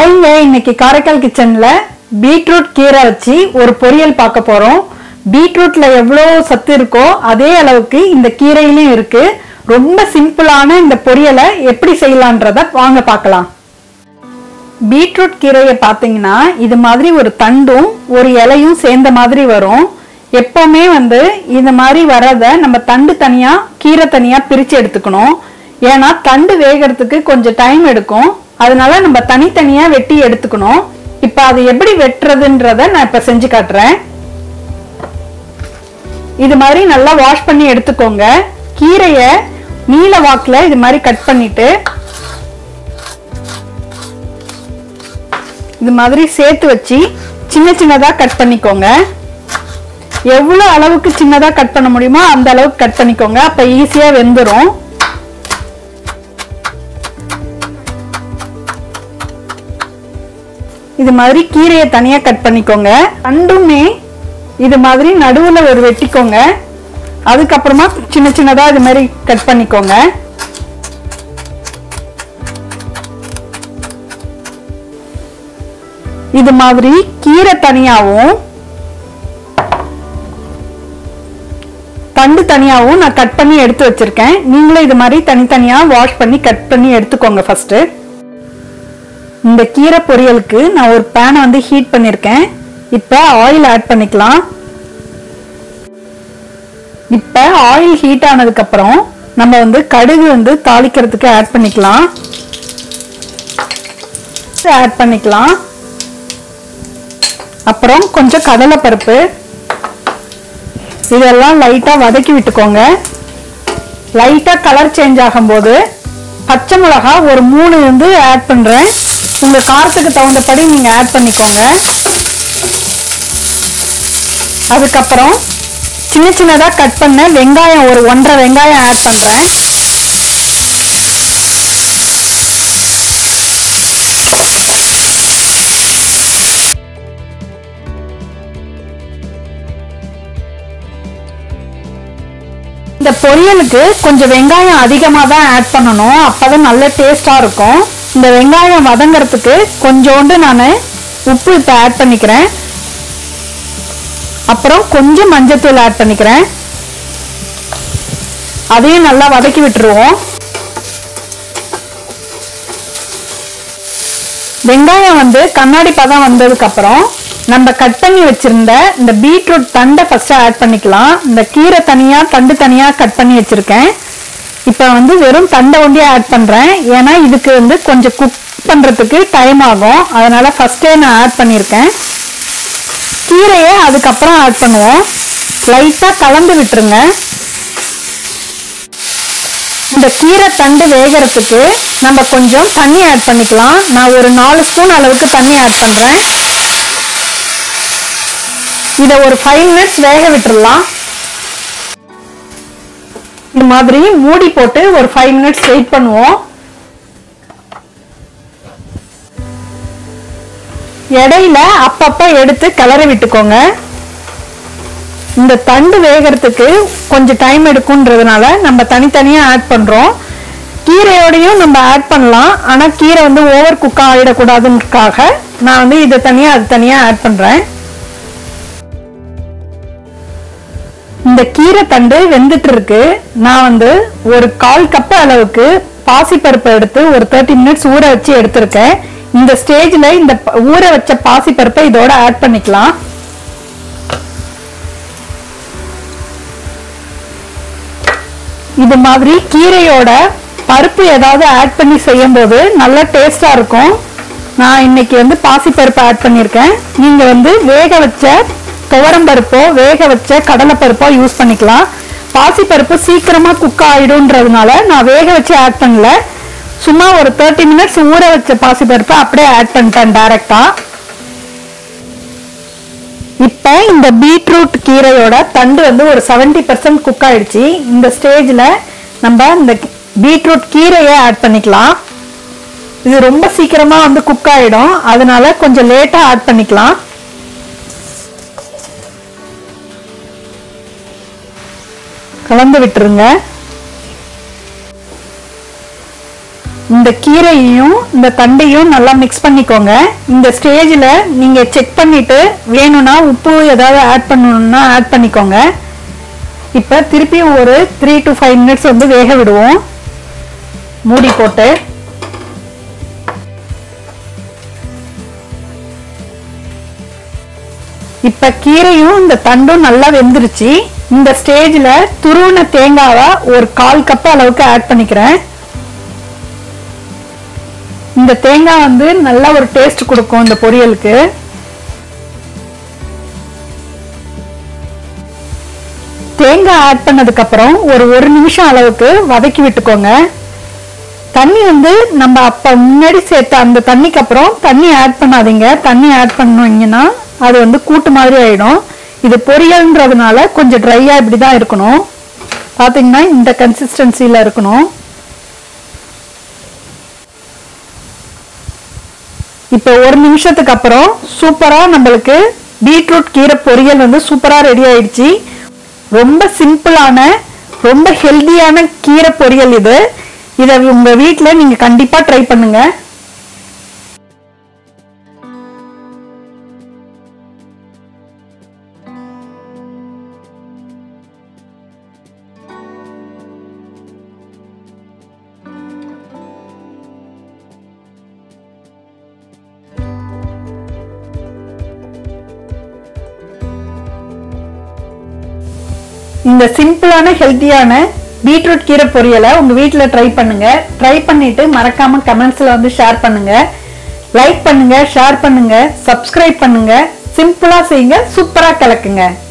ஹாய்ங்க இன்னைக்கு காரைக்கால் கிச்சன்ல பீட்ரூட் கீரை வச்சு ஒரு பொரியல் பார்க்க போறோம் பீட்ரூட்ல எவ்வளோ சத்து இருக்கோ அதே அளவுக்கு இந்த கீரையிலும் இருக்கு ரொம்ப சிம்பிளான இந்த பொரியலை எப்படி செய்யலான்றத வாங்க பார்க்கலாம் பீட்ரூட் கீரையை பார்த்தீங்கன்னா இது மாதிரி ஒரு தண்டும் ஒரு இலையும் சேர்ந்த மாதிரி வரும் எப்பவுமே வந்து இந்த மாதிரி வரத நம்ம தண்டு தனியா கீரை தனியா பிரிச்சு எடுத்துக்கணும் ஏன்னா தண்டு வேகிறதுக்கு கொஞ்சம் டைம் எடுக்கும் அதனால நம்ம தனித்தனியா வெட்டி எடுத்துக்கணும் இப்ப அது எப்படி வெட்டுறதுன்றத நான் இப்ப செஞ்சு காட்டுறேன் இது மாதிரி நல்லா வாஷ் பண்ணி எடுத்துக்கோங்க கீரைய நீல வாக்குல இது மாதிரி கட் பண்ணிட்டு இது மாதிரி சேர்த்து வச்சு சின்ன சின்னதா கட் பண்ணிக்கோங்க எவ்வளவு அளவுக்கு சின்னதா கட் பண்ண முடியுமோ அந்த அளவுக்கு கட் பண்ணிக்கோங்க அப்ப ஈஸியா வெந்துடும் இது மாதிரி கீரையை தனியா கட் பண்ணிக்கோங்க ரெண்டுமே இது மாதிரி நடுவுல ஒரு வெட்டிக்கோங்க அதுக்கப்புறமா சின்ன சின்னதா இது மாதிரி கட் பண்ணிக்கோங்க இது மாதிரி கீரை தனியாவும் தண்டு தனியாவும் நான் கட் பண்ணி எடுத்து வச்சிருக்கேன் நீங்களும் இது மாதிரி தனித்தனியா வாஷ் பண்ணி கட் பண்ணி எடுத்துக்கோங்க ஃபர்ஸ்ட் இந்த கீரை பொரியலுக்கு நான் ஒரு பேனை வந்து ஹீட் பண்ணிருக்கேன் இப்ப ஆயில் ஆட் பண்ணிக்கலாம் இப்ப ஆயில் ஹீட் ஆனதுக்கு அப்புறம் நம்ம வந்து கடுகு வந்து தாளிக்கிறதுக்கு ஆட் பண்ணிக்கலாம் ஆட் பண்ணிக்கலாம் அப்புறம் கொஞ்சம் கடலை பருப்பு இதெல்லாம் லைட்டா வதக்கி விட்டுக்கோங்க லைட்டா கலர் சேஞ்ச் ஆகும்போது பச்சை மிளகா ஒரு மூணு வந்து ஆட் பண்றேன் உங்க காரத்துக்கு தகுந்தபடி நீங்க ஆட் பண்ணிக்கோங்க அதுக்கப்புறம் சின்ன சின்னதா கட் பண்ண வெங்காயம் ஒரு ஒன்றரை வெங்காயம் ஆட் பண்றேன் இந்த பொரியலுக்கு கொஞ்சம் வெங்காயம் அதிகமாக தான் ஆட் பண்ணணும் அப்பதான் நல்ல டேஸ்டா இருக்கும் இந்த வெங்காயம் வதங்கறதுக்கு கொஞ்சோண்டு நான் உப்பு இப்போ ஆட் பண்ணிக்கிறேன் அப்புறம் கொஞ்சம் மஞ்சத்தூள் ஆட் பண்ணிக்கிறேன் அதையும் நல்லா வதக்கி விட்டுருவோம் வெங்காயம் வந்து கண்ணாடி பதம் வந்ததுக்கு அப்புறம் நம்ம கட் பண்ணி வச்சிருந்த இந்த பீட்ரூட் தண்டை ஃபர்ஸ்ட் ஆட் பண்ணிக்கலாம் இந்த கீரை தனியா தண்டு தனியா கட் பண்ணி வச்சிருக்கேன் இப்போ வந்து வெறும் தண்டை ஒண்டியே ஆட் பண்றேன் ஏன்னா இதுக்கு வந்து கொஞ்சம் குக் பண்றதுக்கு டைம் ஆகும் அதனால ஃபர்ஸ்டே நான் ஆட் பண்ணியிருக்கேன் கீரையை அதுக்கப்புறம் ஆட் பண்ணுவோம் லைட்டா கலந்து விட்டுருங்க இந்த கீரை தண்டு வேகிறதுக்கு நம்ம கொஞ்சம் தண்ணி ஆட் பண்ணிக்கலாம் நான் ஒரு நாலு ஸ்பூன் அளவுக்கு தண்ணி ஆட் பண்றேன் இதை ஒரு ஃபைவ் மினிட்ஸ் வேக விட்டுறலாம் இந்த மாதிரி மூடி போட்டு ஒரு ஃபைவ் மினிட்ஸ் வெயிட் பண்ணுவோம் இடையில அப்பப்ப எடுத்து கிளறி விட்டுக்கோங்க இந்த தண்டு வேகிறதுக்கு கொஞ்சம் டைம் எடுக்கும்ன்றதுனால நம்ம தனித்தனியா ஆட் பண்றோம் கீரையோடையும் நம்ம ஆட் பண்ணலாம் ஆனா கீரை வந்து ஓவர் குக் ஆகிடக்கூடாதுன்றதுக்காக நான் வந்து இதை தனியா அது தனியா ஆட் பண்றேன் இந்த கீரை தண்டு வெந்துட்டு இருக்கு நான் வந்து ஒரு கால் கப் அளவுக்கு பாசிப்பருப்பு எடுத்து ஒரு தேர்ட்டி மினிட்ஸ் ஊற வச்சு எடுத்திருக்கேன் இந்த ஸ்டேஜ்ல இந்த ப- ஊற வச்ச பாசிப்பருப்பை இதோட ஆட் பண்ணிக்கலாம் இது மாதிரி கீரையோட பருப்பு ஏதாவது ஆட் பண்ணி செய்யும்போது நல்ல டேஸ்டா இருக்கும் நான் இன்னைக்கு வந்து பாசிப்பருப்பு ஆட் பண்ணியிருக்கேன் நீங்க வந்து வேக வச்ச துவரம் பருப்போ வேக வச்ச கடலை பருப்போ யூஸ் பண்ணிக்கலாம் பாசிப்பருப்பு சீக்கிரமா குக் ஆயிடும்ன்றதுனால நான் வேக வச்சு ஆட் பண்ணல சும்மா ஒரு தேர்ட்டி மினிட்ஸ் ஊற வச்ச பாசிப்பருப்பை அப்படியே ஆட் பண்ணிட்டேன் டைரக்டா இப்ப இந்த பீட்ரூட் கீரையோட தண்டு வந்து ஒரு 70% பர்சன்ட் குக் ஆயிடுச்சு இந்த ஸ்டேஜ்ல நம்ம இந்த பீட்ரூட் கீரையை ஆட் பண்ணிக்கலாம் இது ரொம்ப சீக்கிரமா வந்து குக் ஆயிடும் அதனால கொஞ்சம் லேட்டா ஆட் பண்ணிக்கலாம் கலந்து விட்டுருங்க இந்த கீரையையும் இந்த தண்டையும் நல்லா மிக்ஸ் பண்ணிக்கோங்க இந்த ஸ்டேஜில் நீங்கள் செக் பண்ணிட்டு வேணும்னா உப்பு ஏதாவது ஆட் பண்ணணும்னா ஆட் பண்ணிக்கோங்க இப்போ திருப்பியும் ஒரு த்ரீ டு ஃபைவ் மினிட்ஸ் வந்து வேக விடுவோம் மூடி போட்டு இப்ப கீரையும் இந்த தண்டும் நல்லா வெந்துருச்சு இந்த ஸ்டேஜ்ல துருவன தேங்காவை ஒரு கால் கப் அளவுக்கு ஆட் பண்ணிக்கிறேன் இந்த தேங்காய் வந்து நல்லா ஒரு டேஸ்ட் கொடுக்கும் இந்த பொரியலுக்கு தேங்காய் ஆட் பண்ணதுக்கு அப்புறம் ஒரு ஒரு நிமிஷம் அளவுக்கு வதக்கி விட்டுக்கோங்க தண்ணி வந்து நம்ம அப்ப முன்னாடி சேர்த்த அந்த தண்ணிக்கு அப்புறம் தண்ணி ஆட் பண்ணாதீங்க தண்ணி ஆட் பண்ணீங்கன்னா அது வந்து கூட்டு மாதிரி ஆயிடும் இது பொரியல்ன்றதுனால கொஞ்சம் ட்ரையா இப்படி தான் இருக்கணும் பாத்தீங்கன்னா இந்த கன்சிஸ்டன்சில இருக்கணும் இப்போ ஒரு நிமிஷத்துக்கு அப்புறம் சூப்பரா நம்மளுக்கு பீட்ரூட் கீரை பொரியல் வந்து சூப்பரா ரெடி ஆயிடுச்சு ரொம்ப சிம்பிளான ரொம்ப ஹெல்தியான கீரை பொரியல் இது இதை உங்க வீட்டில் நீங்க கண்டிப்பா ட்ரை பண்ணுங்க இந்த சிம்பிளான ஹெல்த்தியான பீட்ரூட் கீரை பொரியலை உங்க வீட்டில் ட்ரை பண்ணுங்க ட்ரை பண்ணிட்டு மறக்காம கமெண்ட்ஸ்ல வந்து ஷேர் பண்ணுங்க லைக் பண்ணுங்க ஷேர் பண்ணுங்க சப்ஸ்கிரைப் பண்ணுங்க சிம்பிளா செய்யுங்க சூப்பரா கலக்குங்க